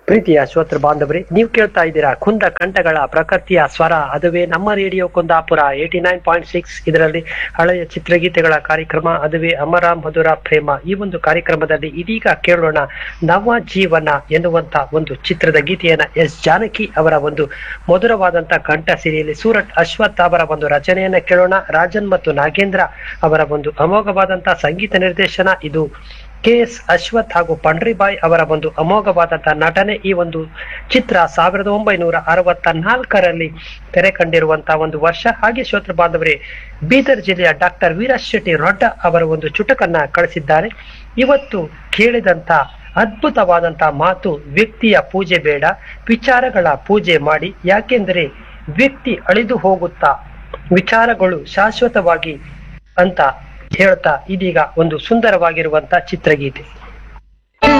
ಪ್ರೀತಿಯ ಶ್ರೋತೃ ಬಾಂಧವರೇ ನೀವು ಕೇಳ್ತಾ ಇದ್ದೀರಾ ಕುಂದ ಕಂಠಗಳ ಪ್ರಕೃತಿಯ ಸ್ವರ ಅದುವೇ ನಮ್ಮ radio Kundapura eighty nine point six ಇದರಲ್ಲಿ ಹಳೆಯ ಚಿತ್ರಗೀತೆಗಳ ಕಾರ್ಯಕ್ರಮ ಅದುವೇ ಅಮರ ಮಧುರ ಪ್ರೇಮ ಈ ಒಂದು ಕಾರ್ಯಕ್ರಮದಲ್ಲಿ ಇದೀಗ ಕೇಳೋಣ ನವ ಜೀವನ ಎನ್ನುವಂತ ಒಂದು ಚಿತ್ರದ ಗೀತೆಯನ್ನ ಎಸ್ ಜಾನಕಿ ಅವರ ಒಂದು ಮಧುರವಾದಂತ ಕಂಠ ಸಿರಿಯಲ್ಲಿ ಸೂರಟ್ ಅಶ್ವಥ್ ಅವರ ಒಂದು ರಚನೆಯನ್ನ ಕೇಳೋಣ ರಾಜನ್ ಮತ್ತು ನಾಗೇಂದ್ರ ಅವರ ಒಂದು ಅಮೋಘವಾದಂತಹ ಸಂಗೀತ ನಿರ್ದೇಶನ ಇದು ಕೆ ಎಸ್ ಅಶ್ವಥ್ ಹಾಗೂ ಪಂಡ್ರಿಬಾಯ್ ಅವರ ಒಂದು ಅಮೋಘವಾದಂತಹ ನಟನೆ ಈ ಒಂದು ಚಿತ್ರ ಸಾವಿರದ ಒಂಬೈನೂರ ಅರವತ್ತ ನಾಲ್ಕರಲ್ಲಿ ತೆರೆ ಕಂಡಿರುವಂತಹ ಒಂದು ವರ್ಷ ಹಾಗೆ ಶ್ರೋತೃ ಬಾಂಧವರೇ ಬೀದರ್ ಜಿಲ್ಲೆಯ ಡಾಕ್ಟರ್ ವೀರಶ್ ಶೆಟ್ಟಿ ರೊಡ್ಡ ಅವರ ಒಂದು ಚುಟಕನ್ನ ಕಳಿಸಿದ್ದಾರೆ ಇವತ್ತು ಕೇಳಿದಂತ ಅದ್ಭುತವಾದಂತಹ ಮಾತು ವ್ಯಕ್ತಿಯ ಪೂಜೆ ಬೇಡ ವಿಚಾರಗಳ ಪೂಜೆ ಮಾಡಿ ಯಾಕೆಂದರೆ ವ್ಯಕ್ತಿ ಅಳಿದು ಹೋಗುತ್ತಾ ವಿಚಾರಗಳು ಶಾಶ್ವತವಾಗಿ ಅಂತ ಹೇಳ್ತಾ ಇದೀಗ ಒಂದು ಸುಂದರವಾಗಿರುವಂತ ಚಿತ್ರಗೀತೆ